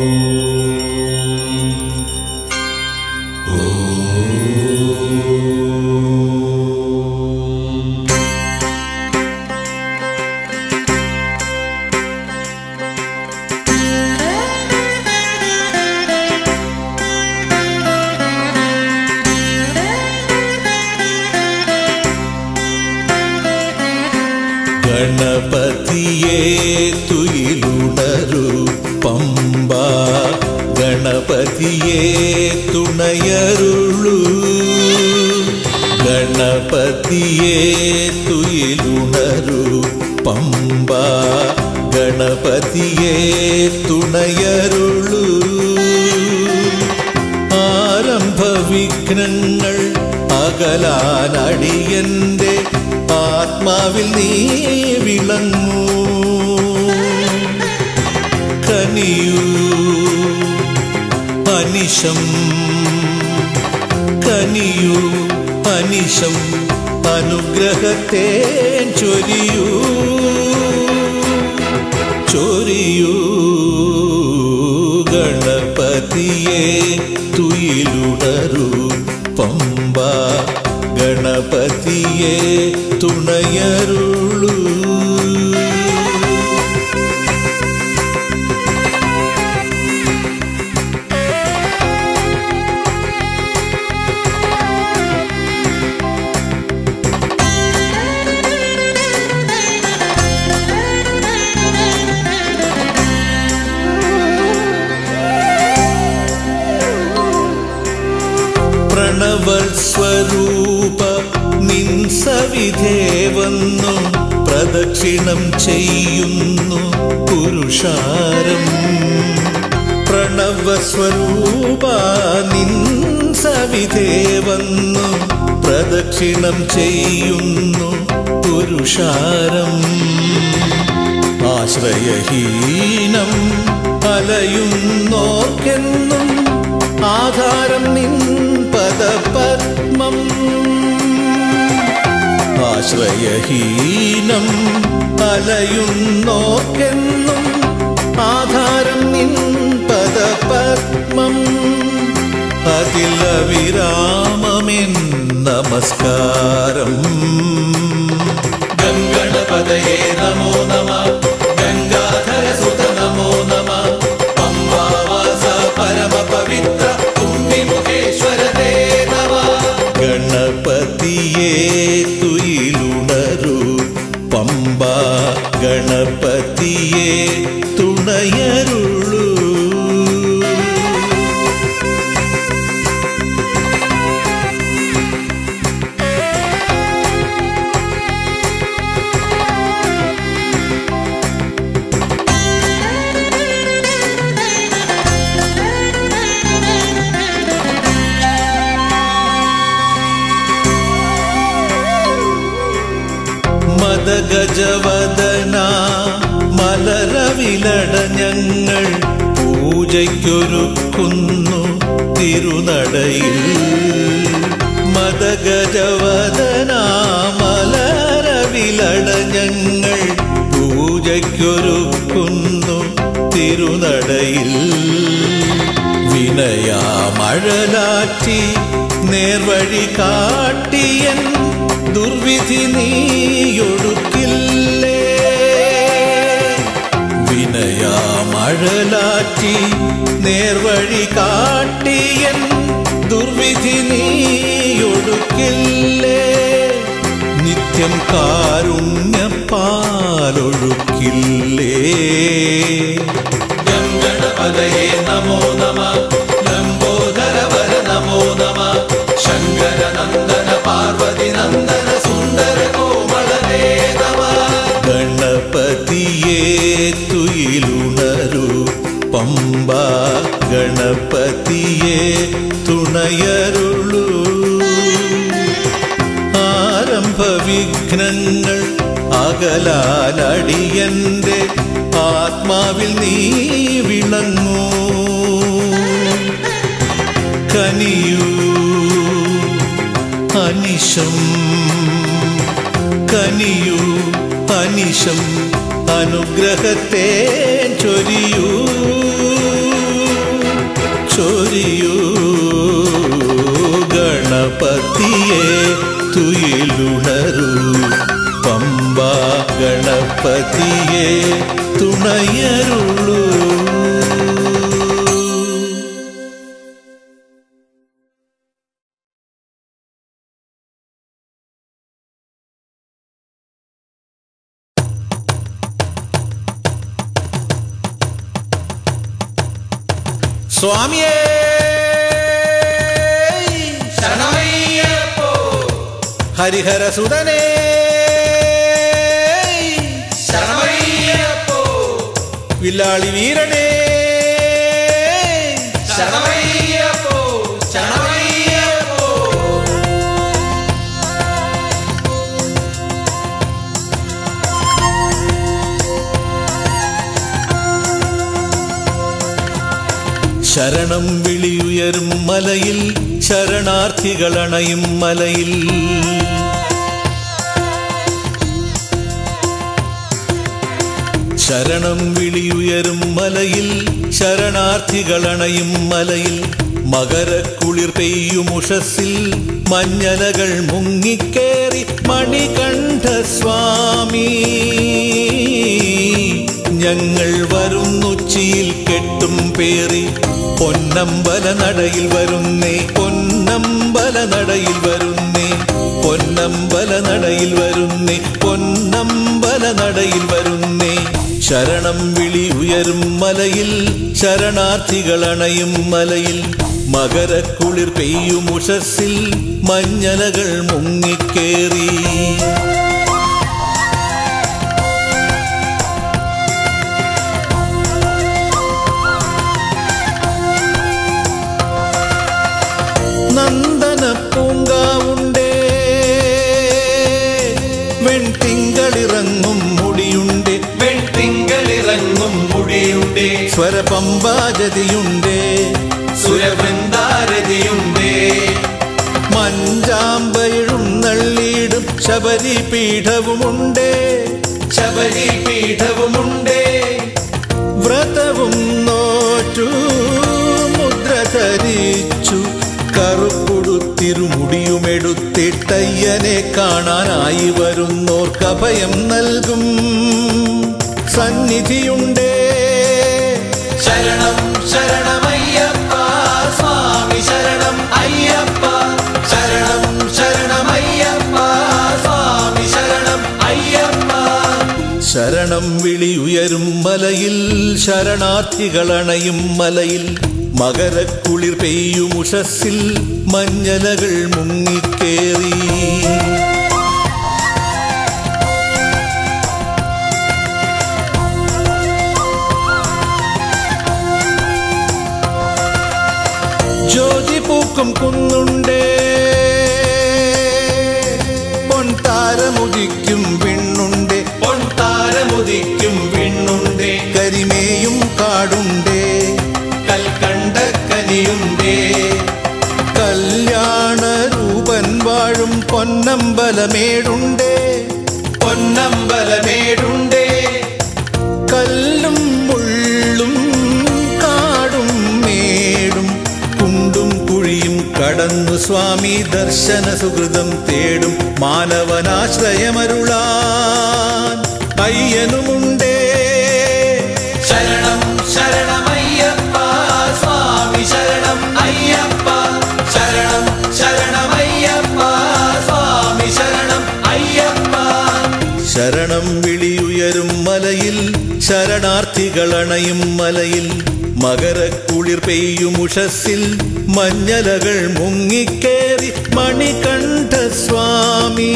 ഗണപതിയേ തുയിലുണരു പമ്പ ഗണപതിയേ തുണയരുളു ഗണപതിയേ തുയിലുണരു പമ്പ ഗണപതിയേ തുണയരുളു ആരംഭ വിഘ്നങ്ങൾ അകലാനടിയന്റെ ആത്മാവിൽ നീ വിളങ്ങൂ കനിയൂ അനിശം കനിയൂ അനിശം അനുഗ്രഹത്തെ ചൊരിയൂ ചൊരിയൂ ഗണപതിയെ തുയിലുണരു പമ്പ ഗണപതിയെ തുണയരുളൂ പ്രണവസ്വരൂപ നിൻസവിധേവന്നു പ്രദക്ഷിണം ചെയ്യുന്നു പുരുഷാരം പ്രണവസ്വരൂപ നിൻസവിധേവന്നു പ്രദക്ഷിണം ചെയ്യുന്നു പുരുഷാരം ആശ്രയഹീനം അലയുന്നോർക്കെന്നും ആധാരം നിൻ പദപത്മം ആശ്രയഹീനം അലയുന്നോർക്കെന്നും ആധാരം നിൻ പദപത്മം അതില വിരാമമെൻ നമസ്കാരം ഗംഗണപതയേ നമോ നമ ഗംഗാധര സുത നമോ നമ പമ്പാവാസ പരമ പവിത്ര കുംഭിമുഖേശ്വര തേ നമ ഗണപതിയേ തുയിലുണരു പമ്പ ഗണപതിയേ തുണയരുളൂ മദഗജവദന മലരവിലട ഞങ്ങൾ പൂജയ്ക്കൊരുക്കുന്നു തിരുനടയിൽ മദഗജവദന മലരവിലട ഞങ്ങൾ പൂജയ്ക്കൊരുക്കുന്നു തിരുനടയിൽ വിനയാമഴലാറ്റി നേർവഴി കാട്ടിയൻ ദുർവിധി നീയൊടുക്കില്ലേ വിനയാമഴലാറ്റി നേർവഴി കാട്ടിയൻ ദുർവിധി നീയൊടുക്കില്ലേ നിത്യം കാരുണ്യപ്പാലൊഴുക്കില്ലേ ഗംഗണപതയേ നമോ നമ ലംബോദര വര നമോ നമ ശങ്കര നന്ദന പാർവതി നന്ദന സുന്ദര കോമളനേ നമ ഗണപതിയേ തുയിലുണരു പമ്പ ഗണപതിയേ തുണയരുളൂ ആരംഭ വിഘ്നങ്ങൾ അകലാലടിയന്റെ ആത്മാവിൽ നീ വിളങ്ങൂ കനിയൂ അനിശം കനിയൂ അനിശം അനുഗ്രഹത്തെ ചൊരിയൂ ചൊരിയൂ ഗണപതിയെ തുയിലുണരൂ പമ്പ ഗണപതിയെ തുണയരുളൂ സ്വാമിയേ ശരണമയ്യപ്പോ ഹരിഹരസുതനേ ശരണമയ്യപ്പോ വില്ലാളി വീരനേ ശരണമയ്യപ്പോ ശരണമയ്യപ്പോ ശരണം വിളിയുയരും മലയിൽ ശരണാർത്ഥികളണയും മലയിൽ ശരണം വിളിയുയരും മലയിൽ ശരണാർത്ഥികളണയും മലയിൽ മകരക്കുളിർ പെയ്യുമുഷസിൽ മഞ്ഞലകൾ മുങ്ങിക്കേറി മണികണ്ഠ സ്വാമി ഞങ്ങൾ വരുന്നുച്ചിയിൽ കെട്ടും പേറി പൊന്നമ്പല നടയിൽ വരുന്നേ പൊന്നമ്പല നടയിൽ വരുന്നേ പൊന്നമ്പല നടയിൽ വരുന്നേ പൊന്നമ്പല നടയിൽ വരുന്നേ ശരണം വിളി ഉയരും മലയിൽ ശരണാർത്ഥികളണയും മലയിൽ മകരക്കുളിർ പെയ്യുമുഷസിൽ മഞ്ഞലകൾ മുങ്ങിക്കേറി നന്ദന പൂങ്കാവുണ്ടേ വെൺതിങ്കളിറങ്ങും മുടിയുണ്ടേ വെൺതിങ്കളിറങ്ങും മുടിയുണ്ടേ സ്വരപമ്പാജതിയുണ്ടേ സുരവൃന്ദാരതിയുണ്ടേ മഞ്ചാമ്പയിഴും നള്ളിയിടും ശബരി പീഠവുമുണ്ടേ ശബരി പീഠവുമുണ്ടേ വ്രതവും നോറ്റു മുദ്ര ധരിച്ചു കറുപ്പുടുത്തിരുമുടിയുമെടുത്തിട്ടയ്യനെ കാണാനായി വരുന്നോർക്ക് അഭയം നൽകും സന്നിധിയുണ്ടേ ശരണം ശരണമയ്യപ്പ സ്വാമി ശരണം അയ്യപ്പ ശരണം ശരണമയ്യപ്പ സ്വാമി ശരണം അയ്യപ്പ ശരണം വിളി ഉയരും മലയിൽ ശരണാർത്ഥികളണയും മലയിൽ മകരക്കുളിർ പെയ്യുമുഷസിൽ മഞ്ഞലകൾ മുങ്ങിക്കേറി ജ്യോതി പൂക്കും കുന്നുണ്ടേ പൊൻതാരമുദിക്കും വിണ്ണുണ്ടേ പൊൻതാരമുദിക്കും വിണ്ണുണ്ടേ കരിമേയും കാടുണ്ടേ കൽക്കണ്ടക്കനിയുണ്ടേ കല്യാണ രൂപൻ വാഴും പൊന്നമ്പലമേടുണ്ടേ പൊന്നമ്പലമേടുണ്ടേ കല്ലും മുള്ളും കാടും മേടും കുണ്ടും കുഴിയും കടന്നു സ്വാമി ദർശന സുഹൃതം തേടും മാനവനാശ്രയമരുളാൻ അയ്യനുമുണ്ടേ ശരണം ശരണമയ്യപ്പ സ്വാമി ശരണം അയ്യപ്പ ശരണം ശരണമയ്യപ്പ സ്വാമി ശരണം അയ്യപ്പ ശരണം വിളിയുയരും മലയിൽ ശരണാർത്ഥികളണയും മലയിൽ മകരക്കുളിർ പെയ്യുമുഷസിൽ മഞ്ഞലകൾ മുങ്ങിക്കേറി മണികണ്ഠ സ്വാമി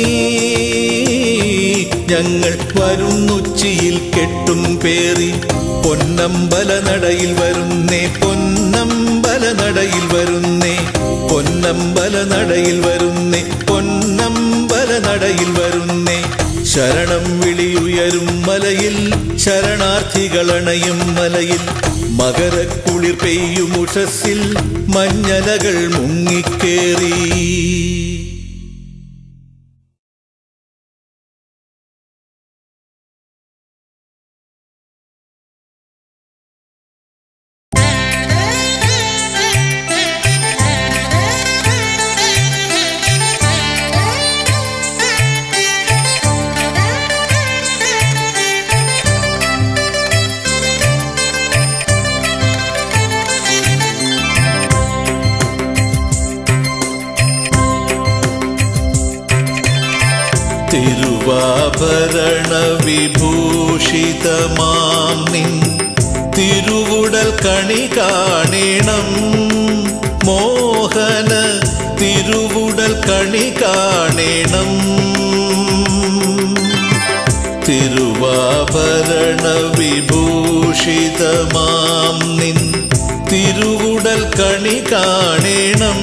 ഞങ്ങൾ വരുന്നുച്ചിയിൽ കെട്ടും പേറി പൊന്നമ്പല നടയിൽ വരുന്നേ പൊന്നമ്പല നടയിൽ വരുന്നേ പൊന്നമ്പല നടയിൽ വരുന്നേ പൊന്നമ്പല നടയിൽ വരുന്നേ ശരണം വിളിയുയരും മലയിൽ ശരണാർത്ഥികളണയും മലയിൽ മകരക്കുളിർ പെയ്യുമുഷസിൽ മഞ്ഞലകൾ മുങ്ങിക്കേറി Thank you. തിരുവാഭരണ വിഭൂഷിതമാം നിൻ തിരുവുടൽ കണി കാണണം മോഹന തിരുവുടൽ കണി കാണണം തിരുവാഭരണ വിഭൂഷിതമാം നിൻ തിരുവുടൽ കണി കാണണം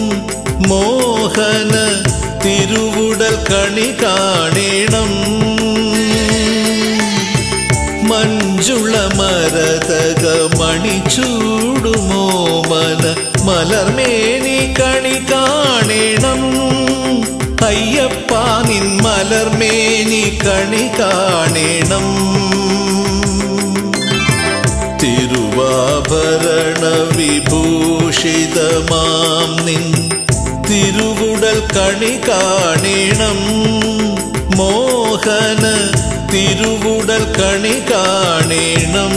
മോഹന തിരുവുടൽ കണി കാണണം മഞ്ജുള മരതക മണിച്ചൂടുമോ മന മലർമേനി കണി കാണണം അയ്യപ്പ നിൻ മലർമേനി കണി കാണണം തിരുവാഭരണ വിഭൂഷിതമാം നിൻ തിരുവുടൽ കണി കാണണം മോഹന തിരുവുടൽ കണി കാണണം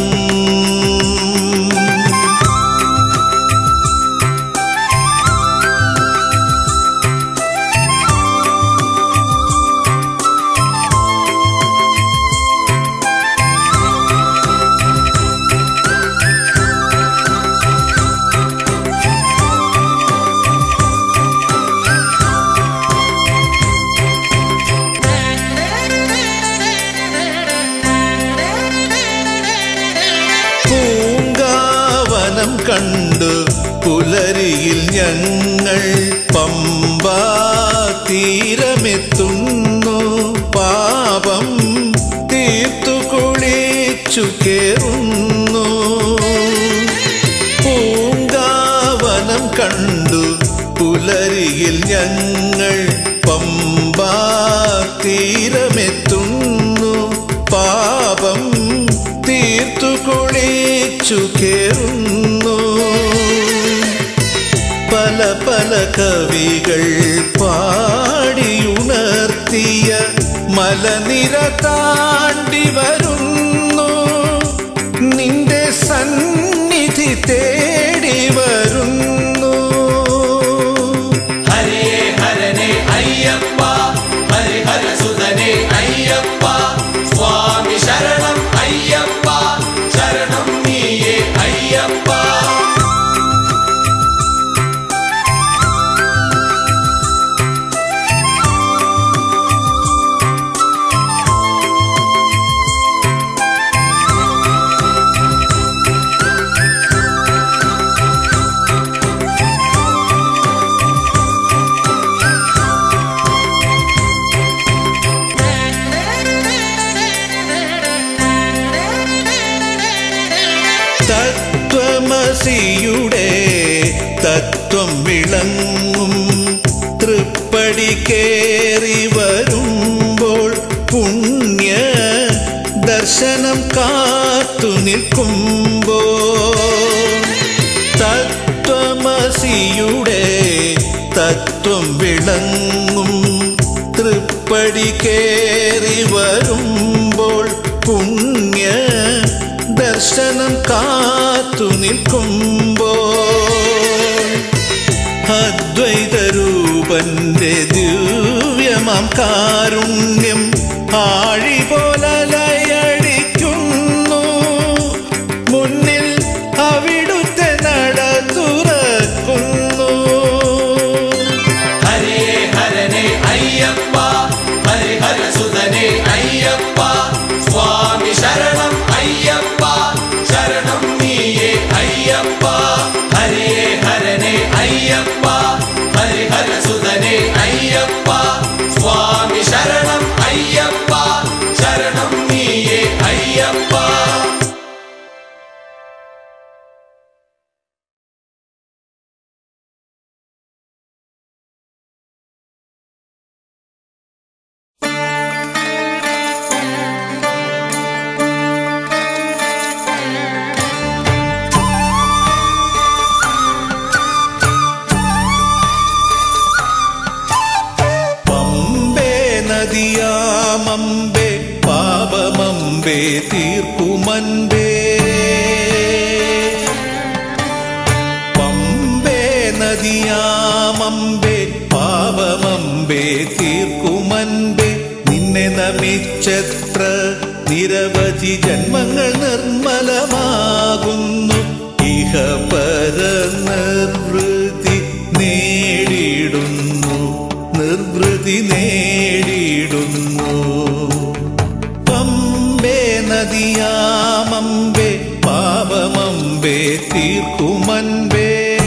പൂങ്കാവനം കണ്ടു പുലരിയിൽ ഞങ്ങൾ പമ്പാ തീരമെത്തുന്നു പാപം തീർത്തു കുളിച്ചു കേറുന്നു പൂങ്കാവനം കണ്ടു പുലരിയിൽ ഞങ്ങൾ പമ്പാ തീരമെത്തുന്നു പാപം തീർത്തു കുളിച്ചു കേറുന്നു പല പല കവികൾ പാടിയുണർത്തിയ മലനിര താണ്ടി വരുന്നു നിന്റെ സന്നിധി തേടി വരുന്നു ഹരേ ഹരനെ അയ്യപ്പ ഹരിഹര സുതനെ അയ്യപ്പ സ്വാമി ശരണം അയ്യപ്പ ശരണം നീയേ അയ്യപ്പ തത്വമസിയുടെ തത്വം വിളങ്ങും തൃപ്പടി കേറി വരുമ്പോൾ പുണ്യ ദർശനം കാത്തു നിൽക്കുമ്പോൾ തത്വമസിയുടെ തത്വം വിളങ്ങും തൃപ്പടി കേറി വരുമ്പോൾ പുണ്യ ദർശനം കാത്തു നിൽക്കുമ്പോൾ അദ്വൈതരൂപന്റെ ദിവ്യമാം കാരുണ്യം ആഴി പോലലയടിക്കുന്നു മുന്നിൽ അവിടുത്തെ നട തുറക്കുന്നു ഹരേ ഹരനെ അയ്യപ്പ ഹരിഹര സുതനെ അയ്യപ്പ സ്വാമി ശരണം അയ്യപ്പ ശരണം നീയേ അയ്യപ്പ ഹരേ ഹരനെ അയ്യപ്പ ഹരിഹര സുതനെ അയ്യപ്പ സ്വാമി ശരണം അയ്യപ്പ ശരണം നീയേ അയ്യപ്പ പമ്പേ നദിയാമമ്പേ പാപമമ്പേ തീർക്കുമൻപേ പമ്പേ നദിയാമമ്പേ പാപമമ്പേ തീർക്കുമൻപേ നിന്നെ നമിച്ചെത്ര നിരവധി ജന്മങ്ങൾ നിർമ്മലമാകുന്നു ഇഹ പര നിർവൃതി നേടിയിടുന്നു നിർവൃതി നേടിയിടുന്നു പമ്പേ നദിയാമമ്പേ പാപമമ്പേ തീർക്കുമൻപേ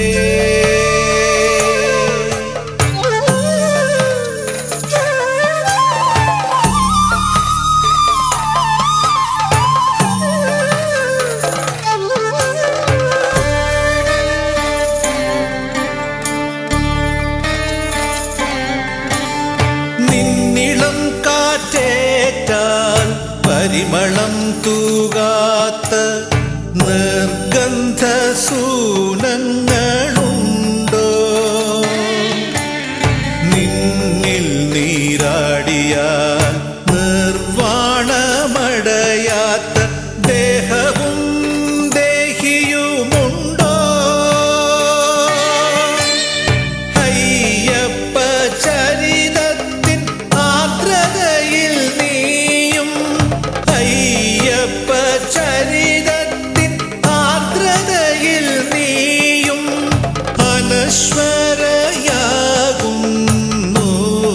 നിന്നിളം കാറ്റേറ്റാൽ പരിമളം തൂകാത്ത നിർഗന്ധ സൂനങ്ങളുണ്ടോ നിന്നിൽ നീരാടിയാൽ നിർവാണമടയാത്ത ദേഹവും ദേഹിയുമുണ്ടോ അയ്യപ്പ ചരിതത്തിൻ ആർദ്രതയിൽ നീയും അയ്യപ്പ ചരിതത്തിൻ ആർദ്രതയിൽ നീയും അനശ്വരയാകുന്നു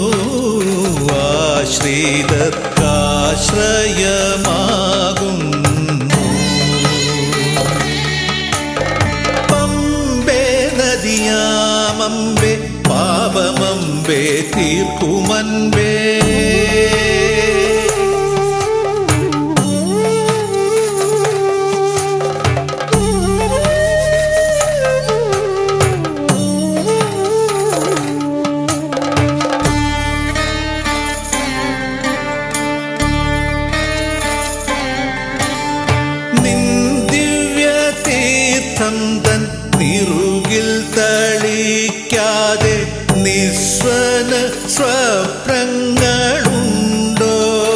ആശ്രിതർക്കാശ്രയമാകുന്നു പമ്പേ നദിയാമമ്പേ പാപമമ്പേ തീർക്കുമൻപേ നിന്ദിവ്യതീർത്ഥം തൻ നിറുകിൽ തളിക്കാതെ നിസ്വന സ്വപ്നങ്ങളുണ്ടോ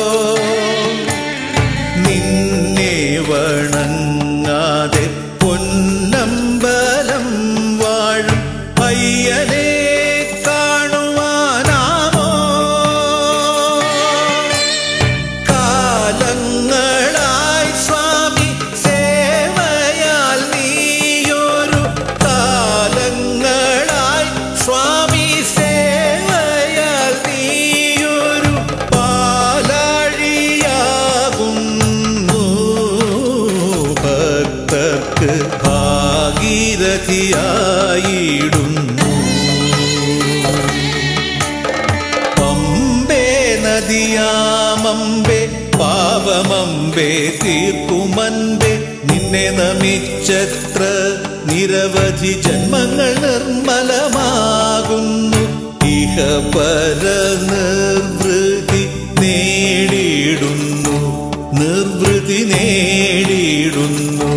നിന്നെ വണങ്ങാതെ പൊന്നമ്പലം വാഴും അയ്യനെ കാണുവാനാമോ കാലങ്ങളായി സ്വാമി സേവയാൽ നീയൊരു കാലങ്ങളായി സ്വാമി സേവയാൽ നീയൊരു പാലാഴിയാകുന്നു ഭക്തർക്ക് ഭാഗീരഥിയായിടുന്നു പമ്പേ നദിയാമമ്പേ പാപമമ്പേ തീർക്കുമൻപേ നിന്നെ നമിച്ചത്ര നിരവധി ജന്മങ്ങൾ നിർമ്മലമാകുന്നു ഇഹ പര നിർവൃതി നേടിയിടുന്നു നിർവൃതി നേടിയിടുന്നു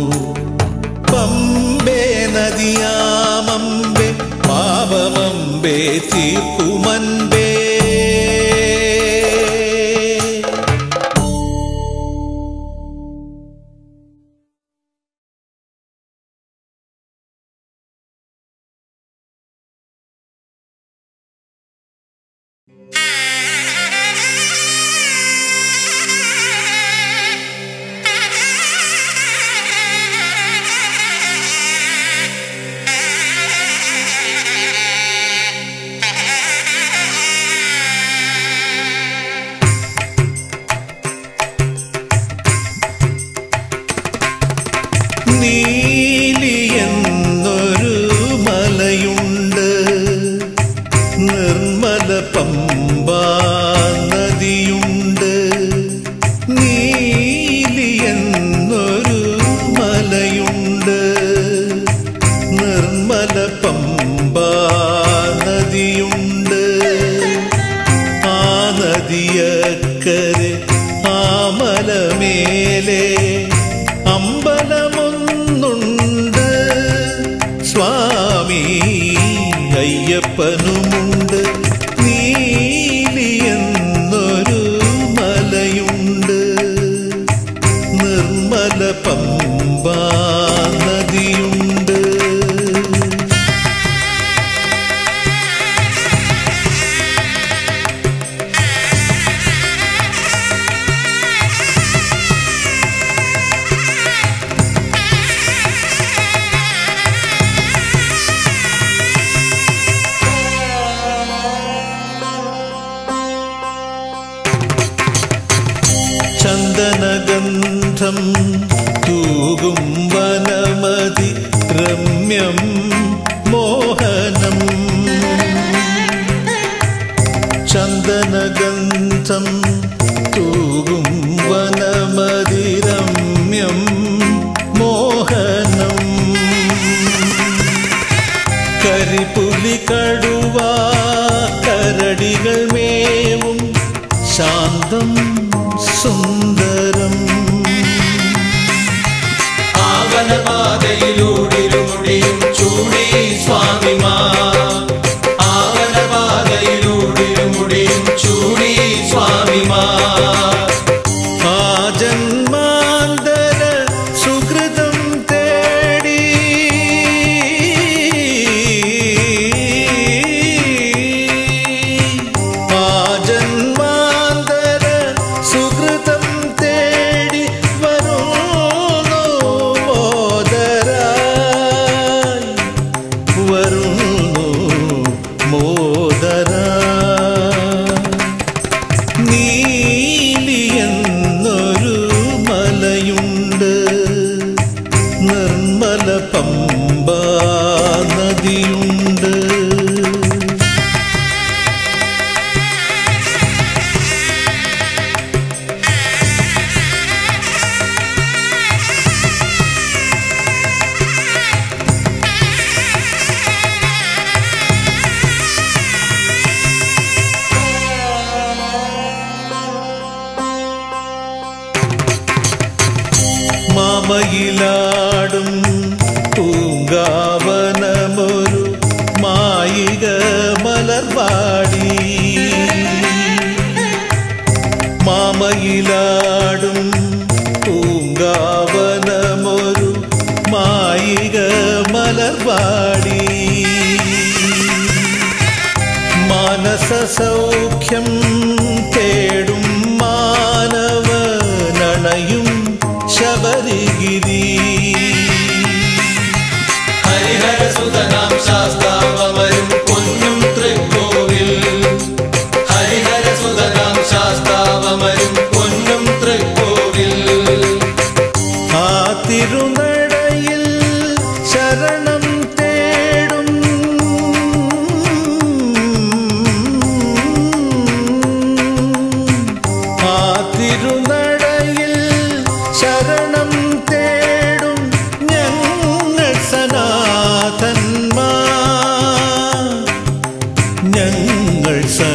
പമ്പേ നദിയാമമ്പേ പാപമമ്പേ തീർക്കുമൻപേ നീലി എന്നൊരു മലയുണ്ട് നിർമ്മല പമ്പാ നദിയുണ്ട് നീലി എന്നൊരു മലയുണ്ട് നിർമ്മല പമ്പാ നദിയുണ്ട് ആ നദിയക്കരെ ആമലമേലെ അമ്പലമൊന്നുണ്ട് സ്വാമി അയ്യപ്പനുമുണ്ട് നീലി എന്നൊരു മലയുണ്ട് നിർമ്മല പമ്പാ നദിയുണ്ട് Thank രമ്യം മോഹനം ചന്ദനഗന്ധം തൂകും വനമതിരമ്യം മോഹനം കരിപ്പുലി കടുവ കരടികൾ മേവും ശാന്തം സുന്ദരം ആവനപാതയിലൂടിരുമുടിയും ചൂടി സ്വാമിമാർ ആവനപാതയിലൂടിരുമുടിയും ചൂടി സ്വാമിമാർ ആ ജന്മാന്തര സുഹൃതം തേടി ആ ജന്മാന്തര സുഹൃതം തേടി വരുന്നു മോദരായി വരുന്നു മോദരായി നീലിയെന്നൊരു മലയുണ്ട് നിർമ്മല പമ്പ നദിയുണ്ട് മാമയിലാടും പൂങ്കാവനമൊരു മായിക മലർവാടി മാമയിലാടും പൂങ്കാവനമൊരു മായിക മലർവാടി മാനസ സൗഖ്യം തേടും മാനവനണയും ശബരിഗിരി ഹരിഹരസുതനാം ശാസ്താവമരും പൊന്നും തൃക്കോവിൽ ഹരിഹരസുതനാം ശാസ്താവമരും പൊന്നും തൃക്കോവിൽ ആ തിരുനടയിൽ ശരണം തേടും ആ തിരുനടയിൽ ശരണം തേടും ഞങ്ങൾ സനാഥന്മാർ ഞങ്ങൾ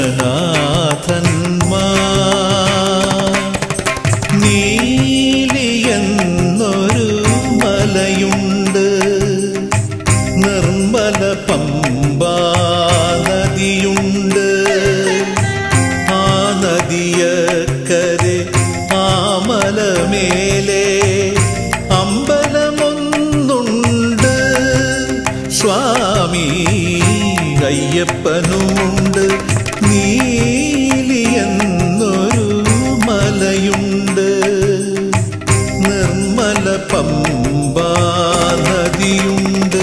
സനാഥന്മാർ നീലിയെന്നൊരു മലയുണ്ട് നിർമ്മല പമ്പാ നദിയുണ്ട് ആ നദിയക്കരെ ആമലമേലെ അമ്പലമൊന്നുണ്ട് സ്വാമി അയ്യപ്പനുമുണ്ട് നീലിയെന്നൊരു മലയുണ്ട് നിർമ്മല പമ്പാ നദിയുണ്ട്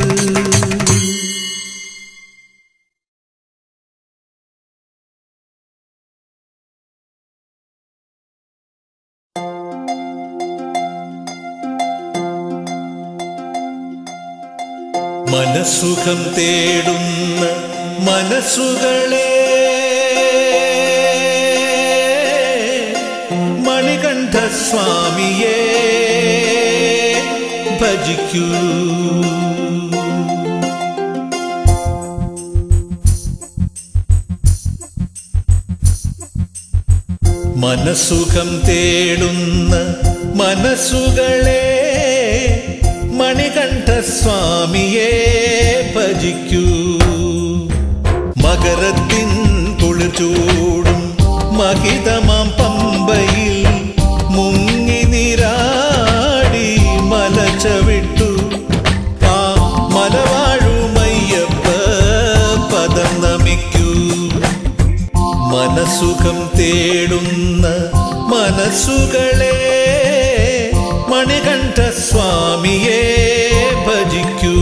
മനസുഖം തേടുന്ന മനസ്സുകളെ മണികണ്ഠ സ്വാമിയെ ഭജിക്കൂ മനസുഖം തേടുന്ന മനസ്സുകളെ മണികണ്ഠ സ്വാമിയെ ഭജിക്കൂ മകരത്തിൻ കുളിർചൂടും മഹിതമാം പമ്പയിൽ മുങ്ങി നിരാടി മല ചവിട്ടു ആ മലവാഴുമയ്യപ്പ പദം നമിക്കൂ മനസുഖം തേടുന്ന മനസ്സുകളെ മണികണ്ഠ സ്വാമിയെ ഭജിക്കൂ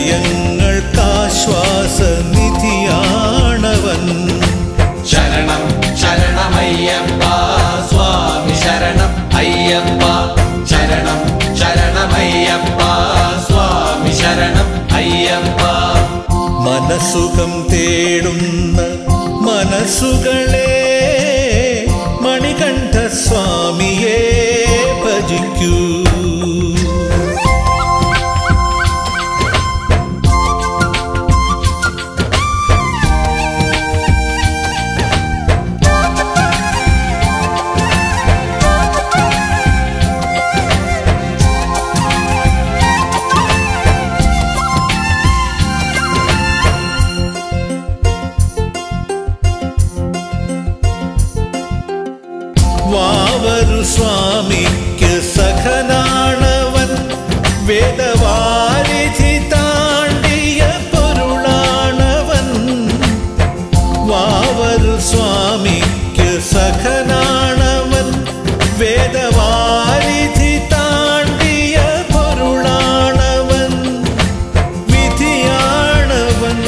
ഹൃദയങ്ങൾക്കാശ്വാസനിധിയാണവൻ ശരണം ശരണമയ്യപ്പ സ്വാമി ശരണം അയ്യപ്പ ശരണം ശരണമയ്യപ്പ സ്വാമി ശരണം അയ്യപ്പ മനസുഖം തേടുന്ന മനസ്സുകളെ മണികണ്ഠ സ്വാമിയെ ഭജിക്കൂ വാവരു സ്വാമിക്ക് സഖനാണവൻ വേദവാരിധി താണ്ടിയ പൊരുളാണവൻ വാവരു സ്വാമിക്ക് സഖനാണവൻ വേദവാരിധി താണ്ടിയ പൊരുളാണവൻ വിധിയാണവൻ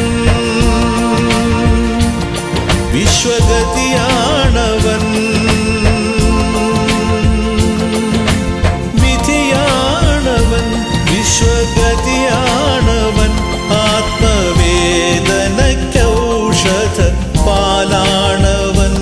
വിശ്വഗതിയാണവൻ വിധിയാണവൻ വിശ്വഗതിയാണവൻ ആത്മവേദനയ്ക്കൗഷധ പാലാണവൻ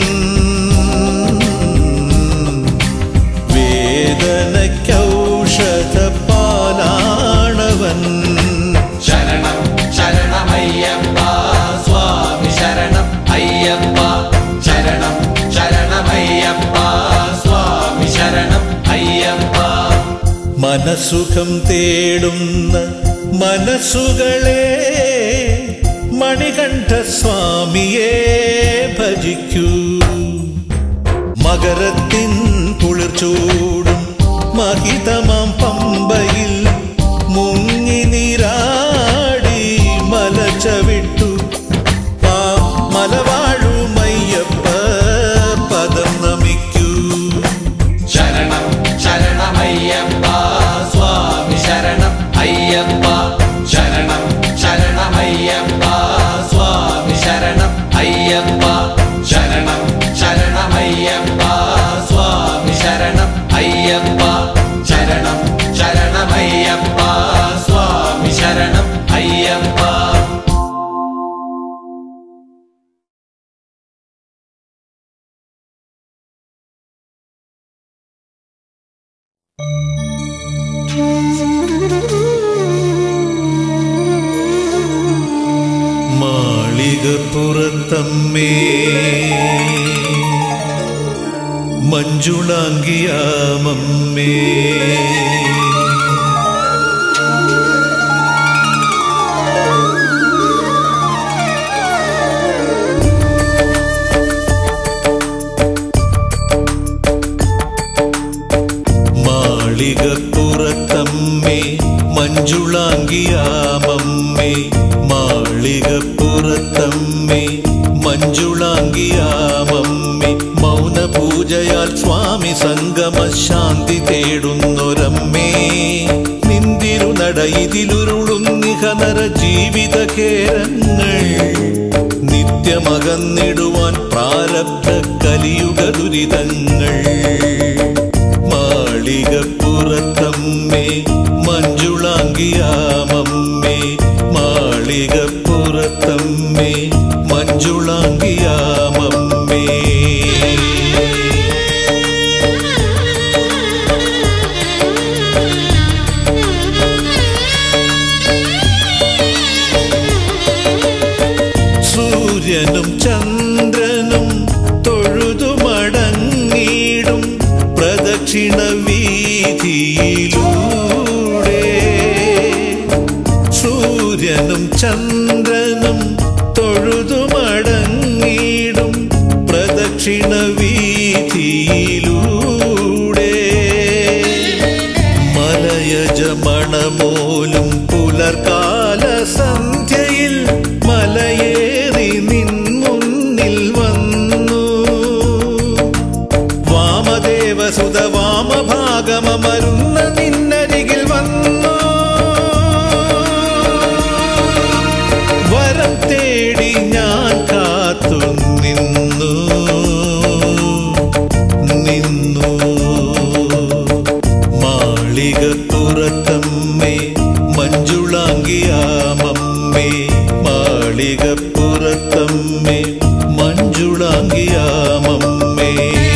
വേദനയ്ക്കൗഷധ പാലാണവൻ ശരണം ശരണമയ്യപ്പ സ്വാമി ശരണം അയ്യപ്പ ശരണം ശരണമയ്യപ്പ സ്വാമി ശരണം അയ്യപ്പ മനസുഖം തേടുന്ന മനസ്സുകളെ മണികണ്ഠ സ്വാമിയെ ഭജിക്കൂ മകരത്തിൻ കുളിർച്ചൂടും മഹിതമാം പമ്പയിൽ മുങ്ങി നീരാടി മലച്ചവിട്ടു ആ മലവാഴുമയ്യപ്പ പദം നമിക്കൂ ശരണം ശരണമയ്യപ്പ സ്വാമി ശരണം അയ്യപ്പ ശരണം ശരണമയ്യപ്പ സ്വാമി ശരണം അയ്യപ്പ ശരണം ശരണമയ്യപ്പ സ്വാമി ശരണം അയ്യപ്പ ശരണം ശരണമയ്യപ്പ സ്വാമി ശരണം അയ്യപ്പ മാളികപ്പുറത്തമ്മേ മഞ്ജുളാങ്കിയാമമ്മേ മാളികപ്പുറത്തമ്മേ മഞ്ജുളാങ്കിയാമമ്മേ മാളികപ്പുറത്തമ്മേ മഞ്ജുളാങ്കിയാമമ്മേ മൗനപൂജയാൽ സ്വാമി സംഗമ ശാന്തി തേടുന്നൊരമ്മേ നിന്തിരുനട ഇതിലുരുളുന്നിഹ നര ജീവിത കേരങ്ങൾ നിത്യമകന്നിടുവാൻ പ്രാരബ്ധ കലിയുഗ ദുരിതങ്ങൾ മാളികപ്പുറത്തമ്മേ മഞ്ജുളാങ്കിയാമമ്മേ മാളികപ്പുറത്തമ്മേ മഞ്ജുളാങ്കിയാമമ്മേ സൂര്യനും ചന്ദ്രനും തൊഴുതുമടങ്ങിടും പ്രദക്ഷിണ വീതിയിലൂടെ സൂര്യനും ചന്ദ്രനും തൊഴുതുമടങ്ങിടും പ്രദക്ഷിണ വീതിയിലൂടെ മലയജമണമോലും പുലർകാല സന്ധ്യയിൽ മലയേറി നിൻ മുന്നിൽ വന്നു വാമദേവസുത വാമഭാഗമരുന്ന നിന്നരികിൽ വന്നു പുറത്തു നിന്നു നിന്നു മാളികപ്പുറത്തമ്മേ മഞ്ജുളാങ്കിയാമമ്മേ മാളികപ്പുറത്തമ്മേ മഞ്ജുളാങ്കിയാമമ്മേ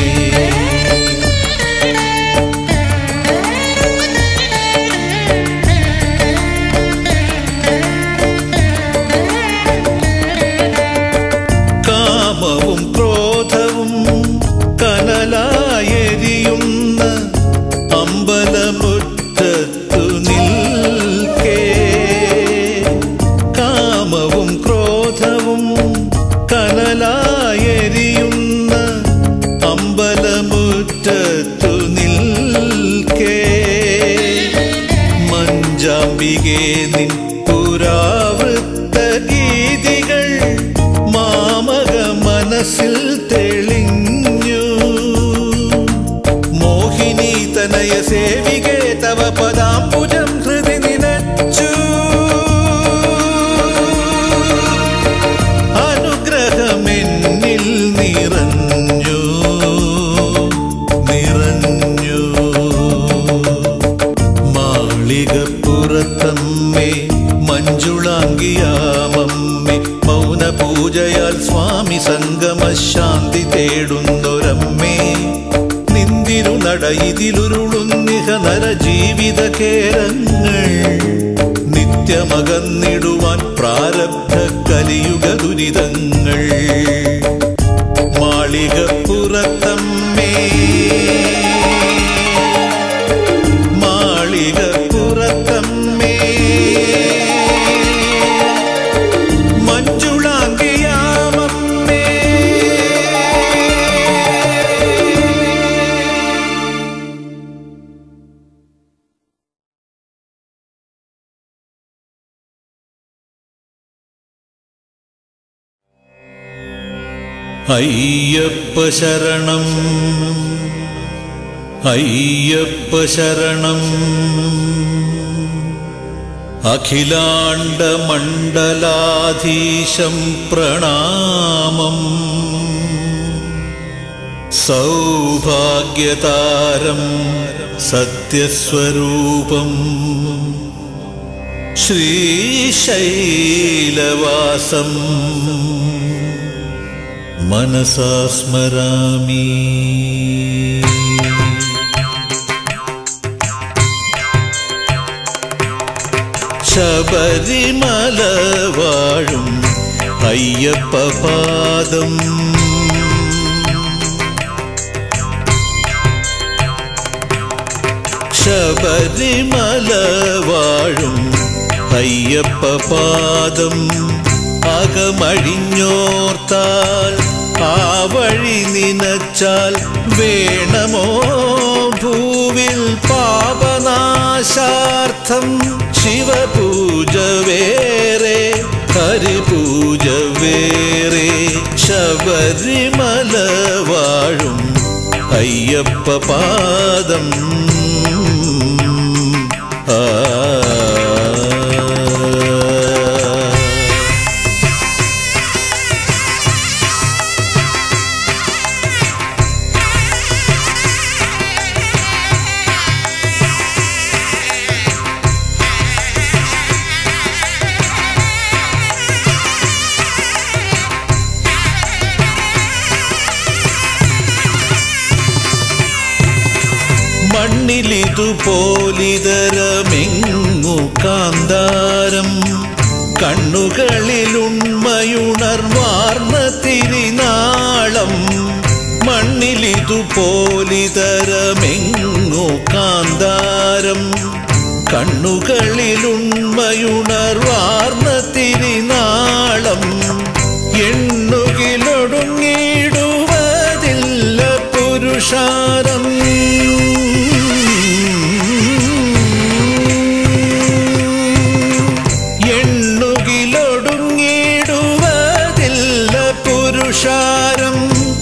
കാമവും ക്രോധവും കനലായെരിയുന്ന അമ്പലമുറ്റത്തു നിൽക്കേ കാമവും ക്രോധവും കനലായെരിയുന്ന അമ്പലമുറ്റത്തു നിൽക്കേ മഞ്ചാമ്പികേ നിൻ പുരാവൃത്ത ഗീതികൾ മാമക മനസ്സിൽ തെളിഞ്ഞു മോഹിനി തനയ സേവികേ തവ പദാംബുജം ഹൃദി നിനച്ചു അനുഗ്രഹമെന്നിൽ നിറഞ്ഞു നിറഞ്ഞു മാളികപ്പുറത്തമ്മേ മഞ്ജുളാങ്കിയാമമ്മേ മൗനപൂജയാൽ സ്വാമി സംഗമശാന്തി തേടുന്നൊരമ്മേ നിന്തിരു നട ഇതിലുരുളുന്നിഹ നരജീവിത കേരങ്ങൾ നിത്യമകന്നിടുവാൻ പ്രാരബ്ധ കലിയുഗ ദുരിതങ്ങൾ മാളികപ്പുറത്തമ്മേ മാളികപ്പുറത്തമ്മേ മഞ്ജുളാങ്കിയാമമ്മേ അയ്യപ്പ ശരണം അയ്യപ്പ ശരണം അഖിലാണ്ട മണ്ഡലാധീശം പ്രണാമം സൗഭാഗ്യതാരം സത്യസ്വരൂപം ശ്രീശൈലവാസം മനസാ സ്മരാമി ശബരിമല വാഴും അയ്യപ്പ പാദം ശബരിമല വാഴും അയ്യപ്പ പാദം അകമഴിഞ്ഞോർത്താൽ ആ വഴി നിനച്ചാൽ വേണമോ ഭൂവിൽ പാപനാശാർത്ഥം ശിവപൂജ വേറെ ഹരിപൂജ വേറെ ശബരിമല വാഴും അയ്യപ്പ പാദം ആ മണ്ണിലിതുപോലിതരമെങ്ങു കാന്താരം കണ്ണുകളിലുണ്മയുണർവാർന്ന തിരിനാളം മണ്ണിലിതുപോലിതരമെങ്ങു കാന്താരം കണ്ണുകളിലുണ്മയുണർവാർന്ന തിരിനാളം എണ്ണുകിലൊടുങ്ങിടുവതില്ല പുരുഷാരം എണ്ണുകിലൊടുങ്ങിടുവതില്ല പുരുഷാരം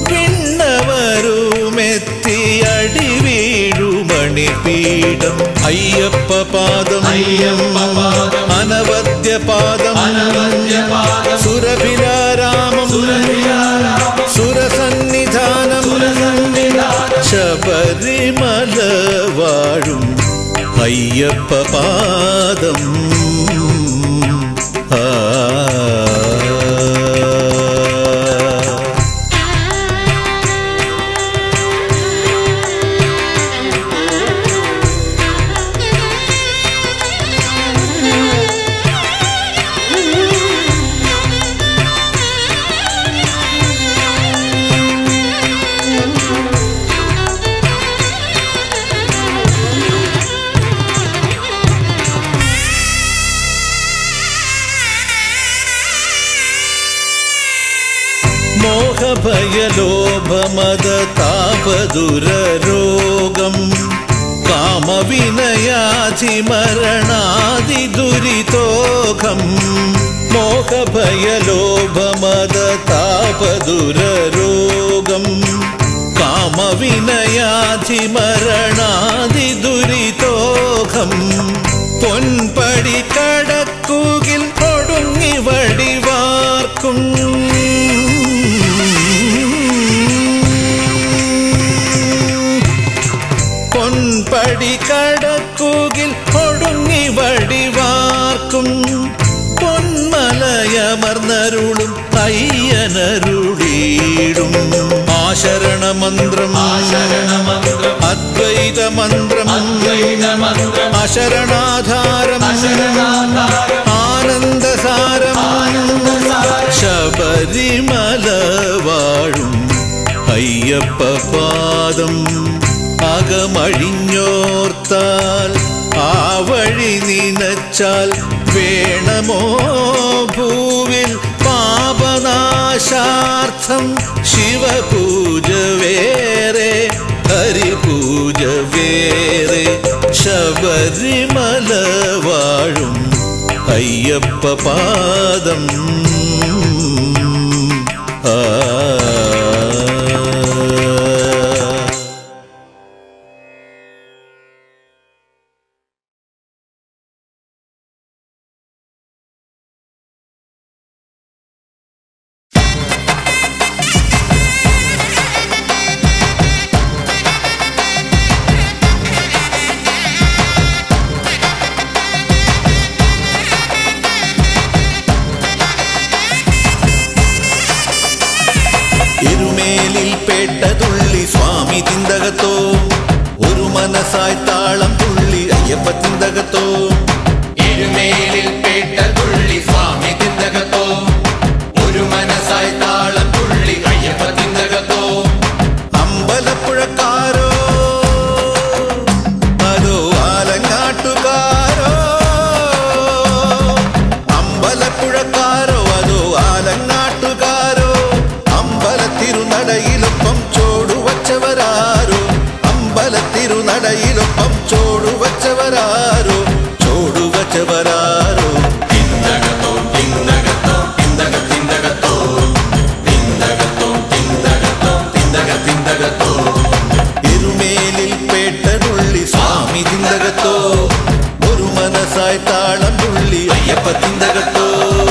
പിന്നവരുമെത്തിയടി വീഴുമണി പീഠം അയ്യപ്പ പാദം അയ്യപ്പ പാദം അനവദ്യ പാദം അനവദ്യ പാദം സുരഭിലാരാമം സുരഭിലാരാമം ശബരിമല വാഴും അയ്യപ്പ പാദം ആ മോഹഭയലോഭമത താപദുരരോഗം കാമവിനയാധി മരണാദി ദുരിതോഖം മോഹഭയലോഭമത താപദുരരോഗം കാമവിനയാധി മരണാദി ദുരിതോഖം പൊൻപടി കടക്കുകിൽ ഒടുങ്ങി വടിവാർക്കും പൊൻപടി കടക്കുകിൽ ഒടുങ്ങി വടിവാർക്കും പൊന്മലയമർന്നരുളും അയ്യനരുളീടും ആശരണമന്ത്രം ശരണമന്ത്രം അദ്വൈത മന്ത്രം അദ്വൈതമന്ത്രം അശരണാധാരം ശരണാധാരം ആനന്ദസാരം ആനന്ദസാരം ശബരിമല വാഴും അയ്യപ്പ പാദം അകമഴിഞ്ഞോർത്താൽ ആ വഴി നിനച്ചാൽ വേണമോ ഭൂവിൽ പാപനാശാർത്ഥം ശിവപൂജ വേറെ ഹരിപൂജ വേറെ ശബരിമല വാഴും അയ്യപ്പ പാദം ആ ഇരുമേലിൽ പേട്ടതുള്ളി സ്വാമി തിന്തകത്തോ ഒരു മനസ്സായി താളം തുള്ളി അയ്യപ്പ തിന്തകത്തോ ഇരുമേലിൽ പേട്ട തുള്ളി സ്വാമി തിന്തകത്തോ ഒരു മനസ്സായി താളം തുള്ളി അയ്യപ്പ തിന്തകത്തോ അമ്പലപ്പുഴക്കാരോ അതോ ആലങ്ങാട്ടുകാരോ അമ്പലപ്പുഴക്കാരോ അതോ ആലങ്ങാട്ടുകാരോ അമ്പലത്തിരുനടയിലൊപ്പം ചോടുവച്ചവരാരോ അമ്പലത്തിരുനടയിലൊപ്പം ചോടുവച്ചവരാരോ ചോടുവച്ചവരാരോ തിന്തകത്തോ തിന്തകത്തോ തിന്തക തിന്തകത്തോ തിന്തകത്തോ തിന്തകത്തോ തിന്തക തിന്തകത്തോ ഇരുമേലിൽ പേട്ടതുള്ളി സ്വാമി തിന്തകത്തോ ഒരു മനസ്സായി താളം തുള്ളി അയ്യപ്പ തിന്തകത്തോ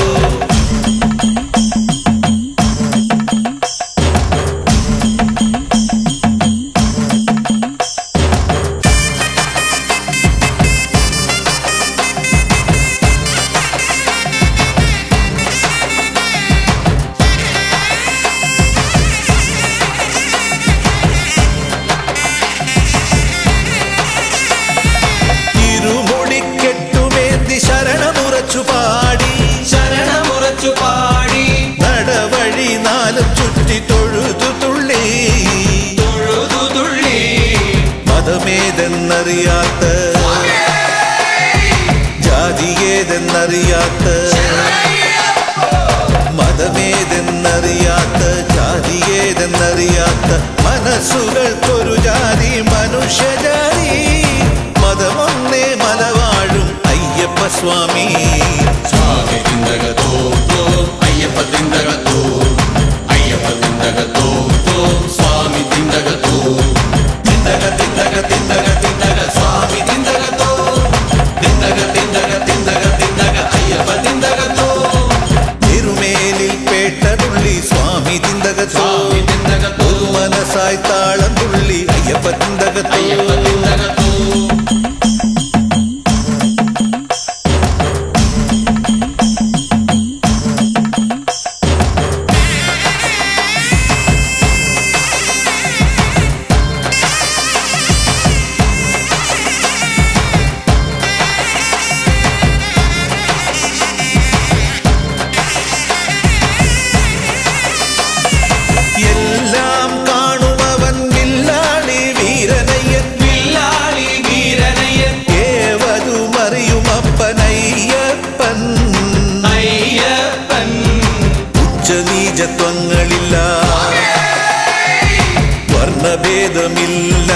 ഇരുമുടിക്കെട്ടുമേന്തി ശരണമുറച്ചു പാടി ശരണമുറച്ചു പാടി നടവഴി നാലും ചുറ്റി തൊഴുതു തുള്ളി തൊഴുതു തുള്ളി മതമേതെന്നറിയാത്ത ജാതിയേതെന്നറിയാത്ത മതമേതെന്നറിയാത്ത ജാതിയേതെന്നറിയാത്ത മനസ്സുകൾക്കൊരു ജാതി മനുഷ്യജാതി മതമൊന്നേ മലവാഴും അയ്യപ്പ സ്വാമി സ്വാമി തിന്തകത്തോ തോ അയ്യപ്പ തിന്തകത്തോ അയ്യപ്പ തിന്തകത്തോ തോ സ്വാമി തിന്തകത്തോ തിന്തക തിന്തക തിന്തക തിന്തക സ്വാമി തിന്തകത്തോ തിന്തക തിന്തക തിന്തക തിന്തക അയ്യപ്പ തിന്തകത്തോ തിരുമേലിൽ പേട്ടതുള്ളി സ്വാമി തിന്തകത്തോ സ്വാമി തിന്തകത്തോ ഒരു മനസ്സായി താളം തുള്ളി അയ്യപ്പ ഉച്ചനീചത്വങ്ങളില്ല വർണ്ണഭേദമില്ല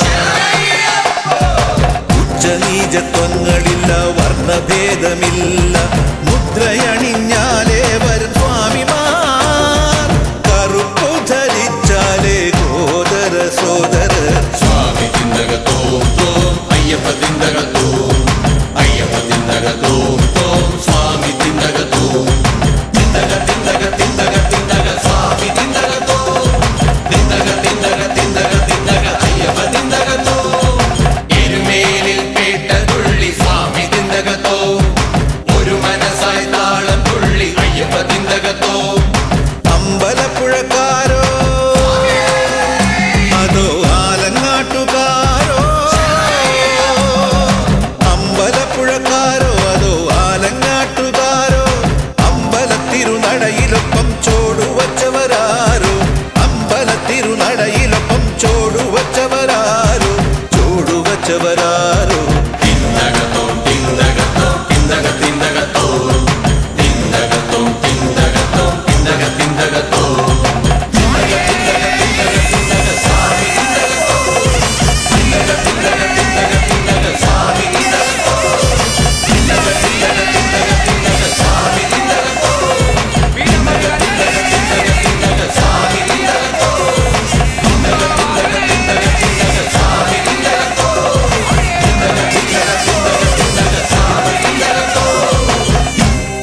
ഉച്ചനീചത്വങ്ങളില്ല വർണ്ണഭേദമില്ല മുദ്രയണിഞ്ഞാലേ വരും സ്വാമിമാർ കറുപ്പു ധരിച്ചാലേ ഗോദര സോദരർ സ്വാമി തിന്തകത്തോം തോം അയ്യപ്പ തിന്തകത്തോം അയ്യപ്പ തിന്തകത്തോം തോം സ്വാമി തിന്തകത്തോം തിന്തക തിന്തക തിന്തക തിന്തക സ്വാമി തിന്തകത്തോം തിന്തക തിന്തക തിന്തക തിന്തക അയ്യപ്പ തിന്തകത്തോം എരുമേലിൽ പേട്ട തുള്ളി സ്വാമി തിന്തകത്തോം ഒരു മനസ്സായി താളം തുള്ളി അയ്യപ്പ തിന്തകത്തോം അമ്പലപ്പുഴക്കാരോ അതോ ആലങ്ങാട്ടുകാരോ അമ്പലപ്പുഴക്കാരോ അതോ ആലങ്ങാട്ടുകാരോ അമ്പലത്തിരുനടയിലൊപ്പം ചോടുവച്ചവരാരോ അമ്പലത്തിരുനടയിലൊപ്പം ചോടുവച്ചവരാരോ ചോടുവച്ചവരാരോ തിന്തകത്തോം തിന്തകത്തോം തിന്തക തിന്തകത്തോം തിന്തകത്തോം തിന്തകത്തോം തിന്തക തിന്തകത്തോം തിന്തക തിന്തക തിന്തക തിന്തക സ്വാമി തിന്തകത്തോം തിന്തക തിന്തക തിന്തക തിന്തക സ്വാമി തിന്തകത്തോം തിന്തക തിന്തക തിന്തക തിന്തക സ്വാമി തിന്തകത്തോം തിന്തക തിന്തക തിന്തക തിന്തക സ്വാമി തിന്തകത്തോം തിന്തക തിന്തക തിന്തക തിന്തക സ്വാമി തിന്തകത്തോം തിന്തക തിന്തക തിന്തക തിന്തക സ്വാമി തിന്തകത്തോം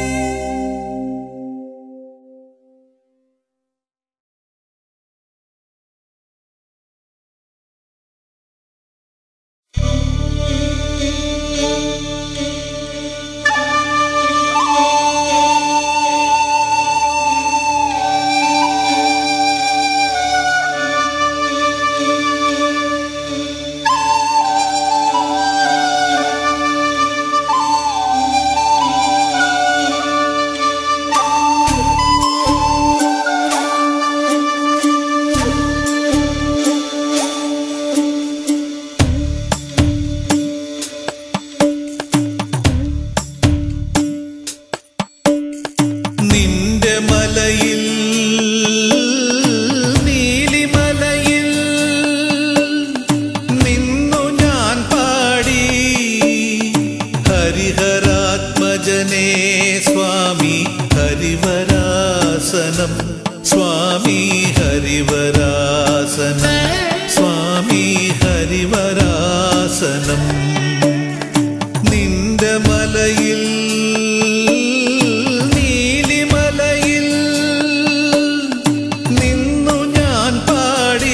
നിന്റെ മലയിൽ നീലിമലയിൽ നിന്നു ഞാൻ പാടി ഹരിഹരാത്മജനേ സ്വാമി ഹരിവരാസനം സ്വാമി ഹരിവരാസനം സ്വാമി ഹരിവരാസനം നിന്റെ മലയിൽ നീലിമലയിൽ നിന്നു ഞാൻ പാടി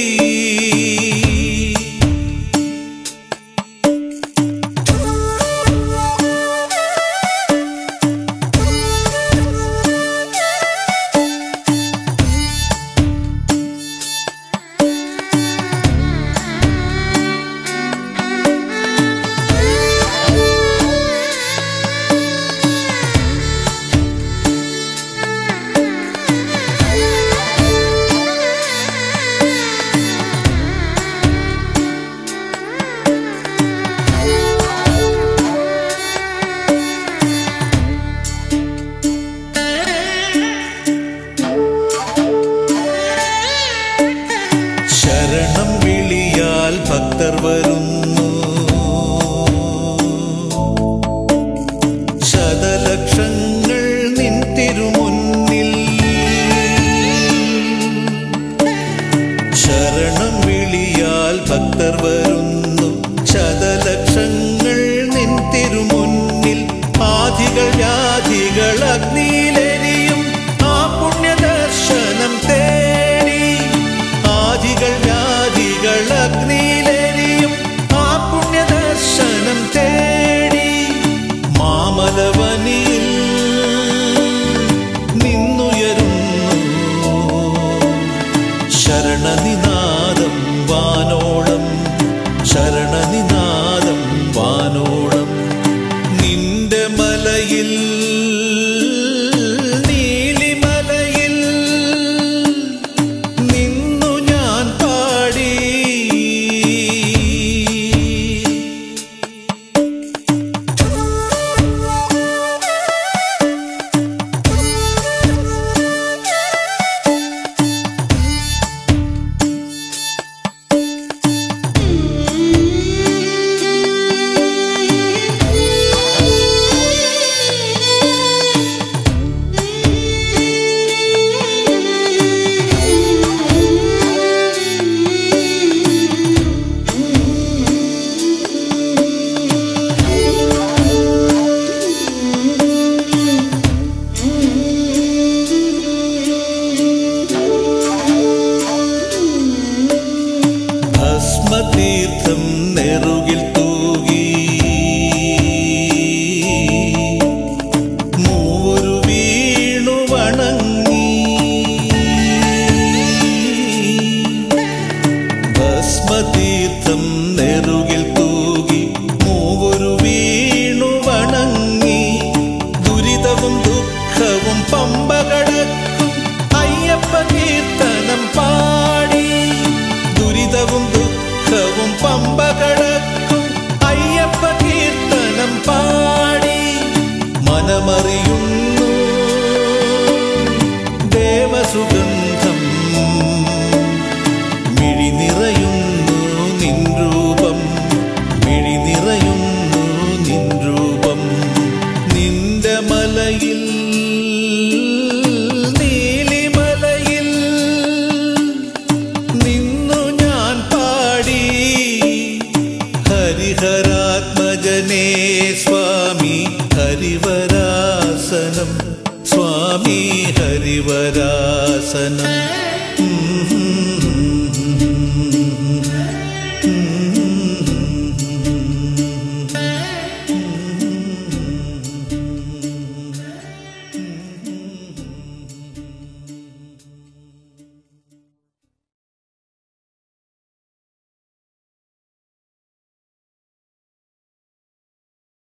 ശരണം വിളിയാൽ ഭക്തർ വരുന്നു ശതലക്ഷങ്ങൾ നിൻ തിരുമുന്നിൽ ശരണം വിളിയാൽ ഭക്തർ വരുന്നു ശതലക്ഷങ്ങൾ നിൻ തിരുമുന്നിൽ ആധികൾ വ്യാധികൾ അഗ്നിയിലെരിയും ആ പുണ്യദർശനം തേടി ആദികൾ വ്യാധികൾ അഗ്നിയിലെരിയും ആ പുണ്യദർശനം തേടി മാമലവനിയിൽ നിന്നുയരുന്നു ശരണനിനാദം വാനോളം ശരണനിനാദം വാനോളം നിന്റെ മലയിൽ നീലിമലയിൽ നിന്നു ഞാൻ പാടി Thank you. പമ്പ കടക്കും അയ്യപ്പ കീർത്തനം പാടി ദുരിതവും ദുഃഖവും പമ്പ കടക്കും അയ്യപ്പ കീർത്തനം പാടി മനമറിയുന്നു ദേവസുഗന്ധം മിഴി നിറയുന്നു നിൻ രൂപം മിഴി നിറയുന്നു നിൻ രൂപം നിന്റെ മലയിൽ നീലിമലയിൽ നിന്നു ഞാൻ പാടി ഹരിഹരാത്മജനേ സ്വാമി ഹരിവരാസനം സ്വാമി ഹരിവരാസനം ഉം